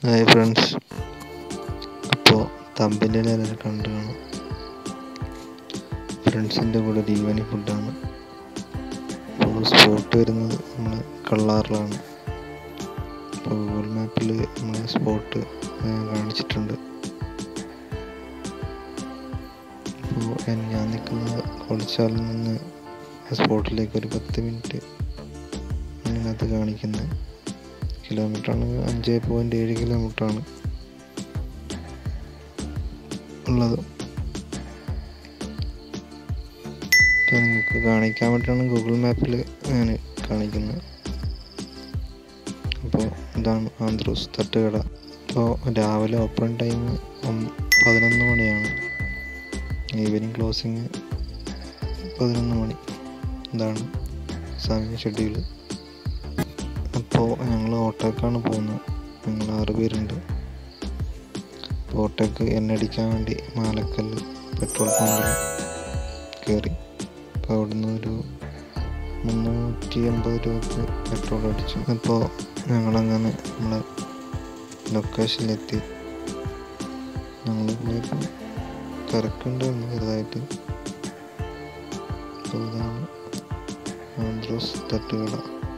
hi friends അപ്പോൾ തമ്പിൻ്റെ എല്ലാവരും കണ്ടു കാണും ഫ്രണ്ട്സിൻ്റെ കൂടെ ഒരു ഈവനിങ് ഫുഡാണ് അപ്പോൾ സ്പോട്ട് വരുന്നത് നമ്മൾ കള്ളാറിലാണ് അപ്പോൾ ഗൂഗിൾ മാപ്പിൽ നമ്മൾ സ്പോട്ട് കാണിച്ചിട്ടുണ്ട് അപ്പോൾ ഞാൻ നിൽക്കുന്ന കൊളിച്ചാലിൽ നിന്ന് സ്പോട്ടിലേക്ക് ഒരു പത്ത് മിനിറ്റ് അതിനകത്ത് ചെയ്യുന്നത് കിലോമീറ്റർ ആണ് അഞ്ച് പോയിന്റ് ഏഴ് കിലോമീറ്റർ ആണ് ഉള്ളത് അപ്പോൾ നിങ്ങൾക്ക് കാണിക്കാൻ വേണ്ടിയിട്ടാണ് ഗൂഗിൾ മാപ്പിൽ ഞാൻ കാണിക്കുന്നത് അപ്പോൾ ഇതാണ് ആന്ത്രൂസ് തട്ടുകട അപ്പോൾ രാവിലെ ഓപ്പൺ ടൈം പതിനൊന്ന് മണിയാണ് ഈവനിങ് ക്ലോസിങ് പതിനൊന്ന് മണി ഇതാണ് സമയ ഷെഡ്യൂൾ അപ്പോൾ ഞങ്ങൾ ഓട്ടോക്കാണ് പോകുന്നത് ഞങ്ങൾ ആറ് പേരുണ്ട് അപ്പോൾ ഓട്ടോക്ക് എണ്ണ അടിക്കാൻ വേണ്ടി മാലക്കല്ല് പെട്രോൾ പമ്പിൽ കയറി അപ്പോൾ അവിടുന്ന് ഒരു മുന്നൂറ്റി എൺപത് രൂപക്ക് പെട്രോൾ അടിച്ചു അപ്പോൾ ഞങ്ങളങ്ങനെ നമ്മളെ ലൊക്കേഷനിലെത്തി ഞങ്ങൾ പോയപ്പോൾ തിരക്കുണ്ടായിരുന്നു ചെറുതായിട്ട് അപ്പോൾ ഇതാണ് ആന്ത്രോസ് തട്ടുകട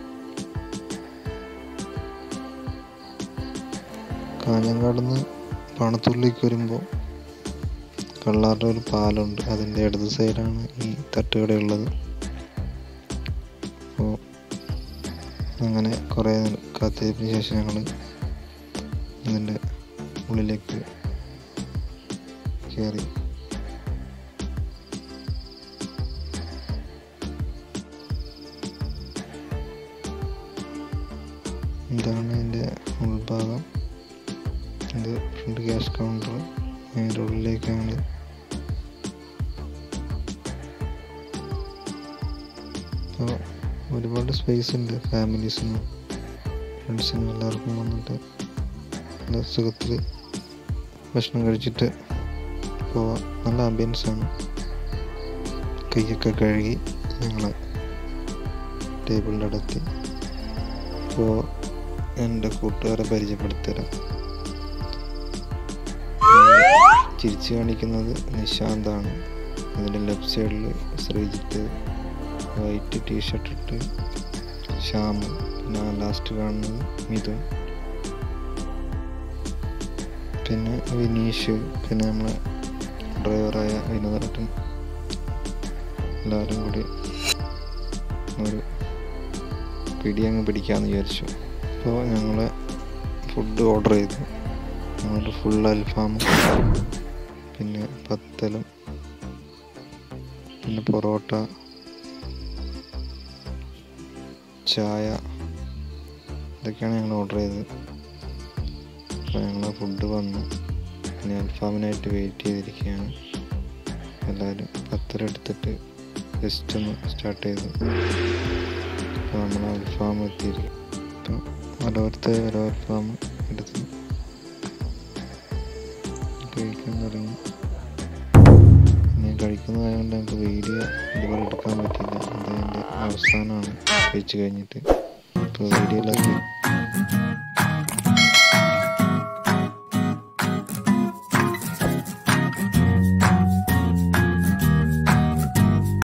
കാഞ്ഞങ്ങാട് നിന്ന് പണത്തുള്ളിലേക്ക് വരുമ്പോൾ കള്ളാറിൻ്റെ ഒരു പാലമുണ്ട് അതിൻ്റെ ഇടത് സൈഡാണ് ഈ തട്ടുകടയുള്ളത് അപ്പോൾ അങ്ങനെ കുറേ കാത്തിരിപ്പിന് ശേഷം ഞങ്ങൾ ഇതിൻ്റെ ഉള്ളിലേക്ക് കയറി ഇതാണ് എൻ്റെ ഉൾഭാഗം ഇത് ഫ്രണ്ട് ക്യാഷ് കൗണ്ടർ അതിൻ്റെ ഉള്ളിലേക്കാണ് അപ്പോൾ ഒരുപാട് സ്പേസ് ഉണ്ട് ഫാമിലീസിനും ഫ്രണ്ട്സിനും എല്ലാവർക്കും വന്നിട്ട് നല്ല സുഖത്തിൽ ഭക്ഷണം കഴിച്ചിട്ട് പോവാം നല്ല ആംബിയൻസ് ആണ് കൈയൊക്കെ കഴുകി ഞങ്ങൾ ടേബിളിൻ്റെ അടുത്ത് അപ്പോൾ എൻ്റെ കൂട്ടുകാരെ പരിചയപ്പെടുത്തരാം ചിരിച്ചു കാണിക്കുന്നത് നിശാന്താണ് അതിൻ്റെ ലെഫ്റ്റ് സൈഡിൽ ശ്രീജിത്ത് വൈറ്റ് ടീഷർട്ട് ഇട്ട് ശ്യാം പിന്നെ ലാസ്റ്റ് കാണുന്നത് മിഥുൻ പിന്നെ വിനീഷ് പിന്നെ നമ്മളെ ഡ്രൈവറായ വിനോദട്ടൻ എല്ലാവരും കൂടി ഒരു പിടി അങ്ങ് പിടിക്കാമെന്ന് വിചാരിച്ചു അപ്പോൾ ഞങ്ങൾ ഫുഡ് ഓർഡർ ചെയ്തു ഞങ്ങൾ ഫുൾ അൽഫാമും പിന്നെ പത്തലും പിന്നെ പൊറോട്ട ചായ ഇതൊക്കെയാണ് ഞങ്ങൾ ഓർഡർ ചെയ്തത് അപ്പോൾ ഞങ്ങൾ ഫുഡ് വന്നു പിന്നെ അൽഫാമിനായിട്ട് വെയിറ്റ് ചെയ്തിരിക്കുകയാണ് എല്ലാവരും പത്തരം എടുത്തിട്ട് ജസ്റ്റ് ഒന്ന് സ്റ്റാർട്ട് ചെയ്തു അപ്പോൾ നമ്മൾ അൽഫാം എത്തിയിരിക്കും അപ്പം ഓരോരുത്തർ ഓരോ അൽഫാം എടുത്ത് കഴിക്കാൻ തുടങ്ങി പിന്നെ കഴിക്കുന്നതായതുകൊണ്ട് നമുക്ക് വീഡിയോ ഇതുപോലെ എടുക്കാൻ പറ്റില്ല അത് അതിൻ്റെ അവസാനമാണ് കഴിച്ച് കഴിഞ്ഞിട്ട് ഇപ്പോൾ വീഡിയോയിലാക്കി